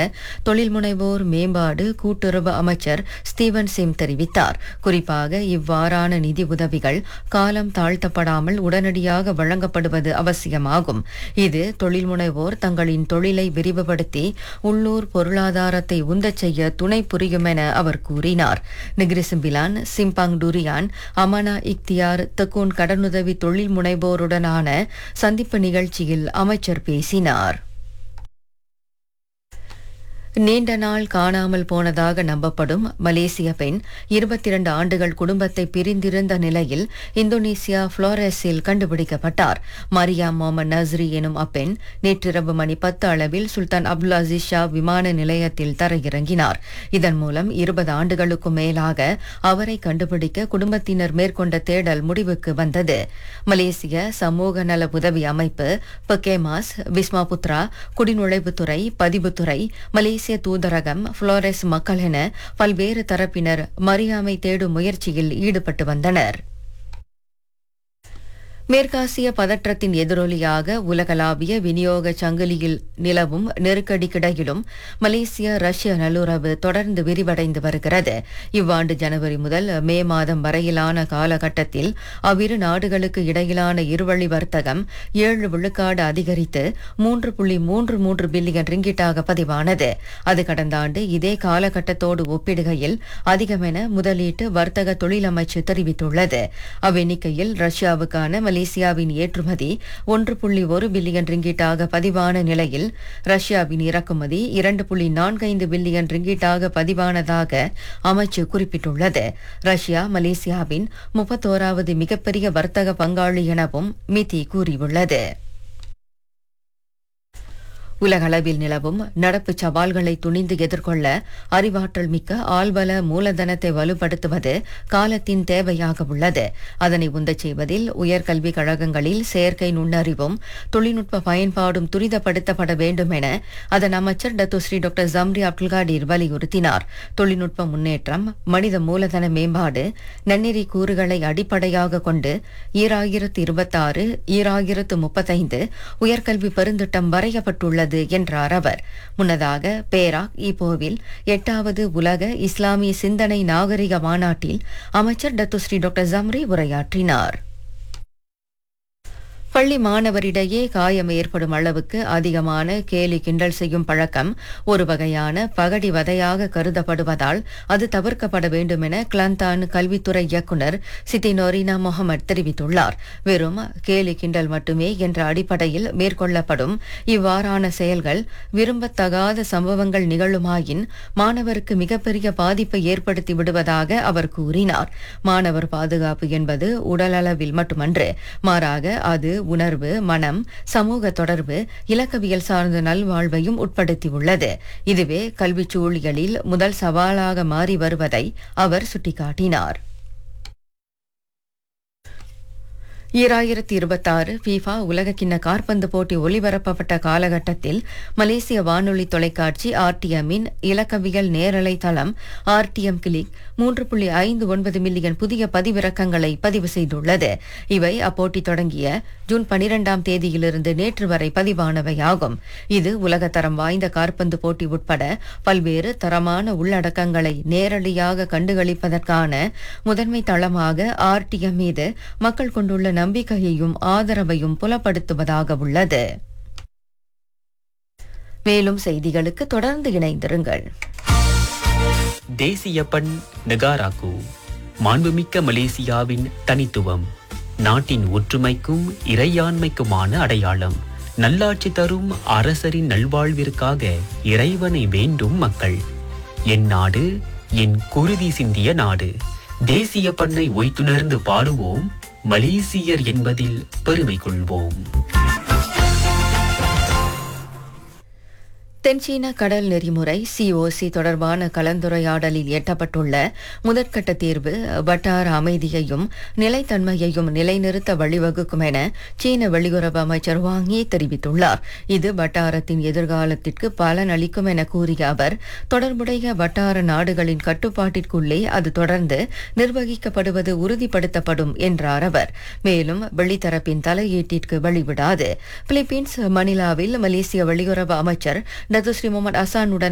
தொழில் முனைவோர் மேம்பாடு கூட்டுறவு அமைச்சர் ஸ்டீவன் சிம் தெரிவித்தார் குறிப்பாக இவ்வாறான நிதி உதவிகள் காலம் தாழ்த்தப்படாமல் உடனடியாக வழங்கப்படுவது அவசியமாகும் இது தொழில் முனைவோர் தங்களின் தொழிலை விரிவுபடுத்தி உள்ளூர் பொருளாதாரத்தை உந்தச் செய்ய துணை புரியும் என அவர் கூறினார் நிகிரிசிம்பிலான் சிம்பாங் டுரியான் அமனா இக்தியார் தக்கூன் கடனுதவி தொழில் முனைவோருடனான சந்திப்பு நிகழ்ச்சியில் அமைச்சர் பேசினார் நீண்ட நாள் காணாமல் போனதாக நம்பப்படும் மலேசிய பெண் இருபத்தி இரண்டு ஆண்டுகள் குடும்பத்தை பிரிந்திருந்த நிலையில் இந்தோனேசியா புளோரஸில் கண்டுபிடிக்கப்பட்டார் மரியா மொஹமட் நஸ்ரி எனும் அப்பெண் நேற்றிரவு மணி பத்து அளவில் சுல்தான் அப்துல் அசீஸ் ஷா விமான நிலையத்தில் தரையிறங்கினார் இதன் மூலம் இருபது ஆண்டுகளுக்கும் மேலாக அவரை கண்டுபிடிக்க குடும்பத்தினர் மேற்கொண்ட தேடல் முடிவுக்கு வந்தது மலேசிய சமூக நல உதவி அமைப்பு பக்கேமாஸ் விஸ்மா புத்ரா குடிநுழைவுத்துறை பதிவுத்துறை மலேசிய தூதரகம் புளோரஸ் மக்கள் என பல்வேறு தரப்பினர் மரியாமை தேடும் முயற்சியில் ஈடுபட்டு வந்தனர் மேற்காசிய பதற்றத்தின் எதிரொலியாக உலகளாவிய விநியோக சங்கிலியில் நிலவும் நெருக்கடிக்கிடையிலும் மலேசிய ரஷ்ய நல்லுறவு தொடர்ந்து விரிவடைந்து வருகிறது இவ்வாண்டு ஜனவரி முதல் மே மாதம் வரையிலான காலகட்டத்தில் அவ்விரு நாடுகளுக்கு இடையிலான இருவழி வர்த்தகம் ஏழு விழுக்காடு அதிகரித்து மூன்று புள்ளி மூன்று மூன்று பில்லியன் ரிங்கிட்டாக பதிவானது அது கடந்த ஆண்டு இதே காலகட்டத்தோடு ஒப்பிடுகையில் அதிகமென முதலீட்டு வர்த்தக தொழிலமைச்சு தெரிவித்துள்ளது அவ்வெண்ணிக்கையில் ரஷ்யாவுக்கான மலேசியாவின் ஏற்றுமதி ஒன்று புள்ளி ஒரு பில்லியன் ரிங்கிட்டாக பதிவான நிலையில் ரஷ்யாவின் இறக்குமதி இரண்டு புள்ளி நான்கைந்து பில்லியன் ரிங்கிட்டாக பதிவானதாக அமைச்சு குறிப்பிட்டுள்ளது ரஷ்யா மலேசியாவின் முப்பத்தோராவது மிகப்பெரிய வர்த்தக பங்காளி எனவும் மிதி கூறியுள்ளது உலகளவில் நிலவும் நடப்பு சவால்களை துணிந்து எதிர்கொள்ள அறிவாற்றல் மிக்க ஆள்பல மூலதனத்தை வலுப்படுத்துவது காலத்தின் தேவையாக உள்ளது அதனை உந்தச் செய்வதில் உயர்கல்விக் கழகங்களில் செயற்கை நுண்ணறிவும் தொழில்நுட்ப பயன்பாடும் துரிதப்படுத்தப்பட வேண்டும் என அதன் அமைச்சர் டத்துஸ்ரீ டாக்டர் ஜம்ரி அப்துல்காடீர் வலியுறுத்தினார் தொழில்நுட்ப முன்னேற்றம் மனித மூலதன மேம்பாடு நன்னெறி கூறுகளை அடிப்படையாக கொண்டு ஈராயிரத்து இருபத்தாறு ஈராயிரத்து முப்பத்தைந்து உயர்கல்வி பெருந்திட்டம் வரையப்பட்டுள்ளது என்றார் அவர் முன்னதாக பேராக் ஈப்போவில் எட்டாவது உலக இஸ்லாமிய சிந்தனை நாகரிக மாநாட்டில் அமைச்சர் டத்துஸ்ரீ டாக்டர் ஜம்ரி உரையாற்றினார் பள்ளி மாணவரிடையே காயம் ஏற்படும் அளவுக்கு அதிகமான கேலி கிண்டல் செய்யும் பழக்கம் ஒரு வகையான பகடி வதையாக கருதப்படுவதால் அது தவிர்க்கப்பட வேண்டும் என கிளந்தான் கல்வித்துறை இயக்குநர் சித்தி நொரீனா முகமது தெரிவித்துள்ளார் வெறும் கேலி கிண்டல் மட்டுமே என்ற அடிப்படையில் மேற்கொள்ளப்படும் இவ்வாறான செயல்கள் விரும்பத்தகாத சம்பவங்கள் நிகழுமாயின் மாணவருக்கு மிகப்பெரிய பாதிப்பை ஏற்படுத்தி விடுவதாக அவர் கூறினார் மாணவர் பாதுகாப்பு என்பது உடலளவில் மட்டுமன்று மாறாக அது உணர்வு மனம் சமூக தொடர்பு இலக்கவியல் சார்ந்த நல்வாழ்வையும் உட்படுத்தியுள்ளது இதுவே கல்விச் சூழியலில் முதல் சவாலாக மாறி வருவதை அவர் சுட்டிக்காட்டினார் ஈராயிரத்தி இருபத்தாறு ஃபீஃபா உலகக்கிண்ண காற்பந்து போட்டி ஒளிபரப்பப்பட்ட காலகட்டத்தில் மலேசிய வானொலி தொலைக்காட்சி ஆர்டிஎம்மின் இலக்கவியல் நேரலை தளம் ஆர்டிஎம் கிளிக் மூன்று புள்ளி ஐந்து ஒன்பது மில்லியன் புதிய பதிவிறக்கங்களை பதிவு செய்துள்ளது இவை அப்போட்டி தொடங்கிய ஜூன் பனிரெண்டாம் தேதியிலிருந்து நேற்று வரை பதிவானவையாகும் இது உலகத்தரம் வாய்ந்த காற்பந்து போட்டி உட்பட பல்வேறு தரமான உள்ளடக்கங்களை நேரடியாக கண்டுகளிப்பதற்கான முதன்மை தளமாக ஆர்டிஎம் மீது மக்கள் கொண்டுள்ள நம்பிக்கையையும் ஆதரவையும் புலப்படுத்துவதாக உள்ளது மேலும் செய்திகளுக்கு தொடர்ந்து இணைந்திருங்கள் தேசிய பண் நெகாராக்கு மாண்புமிக்க மலேசியாவின் தனித்துவம் நாட்டின் ஒற்றுமைக்கும் இறையாண்மைக்குமான அடையாளம் நல்லாட்சி தரும் அரசரின் நல்வாழ்விற்காக இறைவனை வேண்டும் மக்கள் என் நாடு என் குருதி சிந்திய நாடு தேசிய பண்ணை ஒய்த்துணர்ந்து பாடுவோம் மலேசியர் என்பதில் பெருமை கொள்வோம் தென்சீன கடல் நெறிமுறை சிஓசி தொடர்பான கலந்துரையாடலில் எட்டப்பட்டுள்ள முதற்கட்ட தீர்வு வட்டார அமைதியையும் நிலைத்தன்மையையும் நிலைநிறுத்த வழிவகுக்கும் என சீன வெளியுறவு அமைச்சர் வாங் யீ தெரிவித்துள்ளார் இது வட்டாரத்தின் எதிர்காலத்திற்கு பலனளிக்கும் என கூறிய அவர் தொடர்புடைய வட்டார நாடுகளின் கட்டுப்பாட்டிற்குள்ளே அது தொடர்ந்து நிர்வகிக்கப்படுவது உறுதிப்படுத்தப்படும் என்றார் அவர் மேலும் வெளித்தரப்பின் தலையீட்டிற்கு வழிவிடாது பிலிப்பீன்ஸ் மணிலாவில் மலேசிய வெளியுறவு அமைச்சர் டத்துஸ்ரீ முகமது அசானுடன்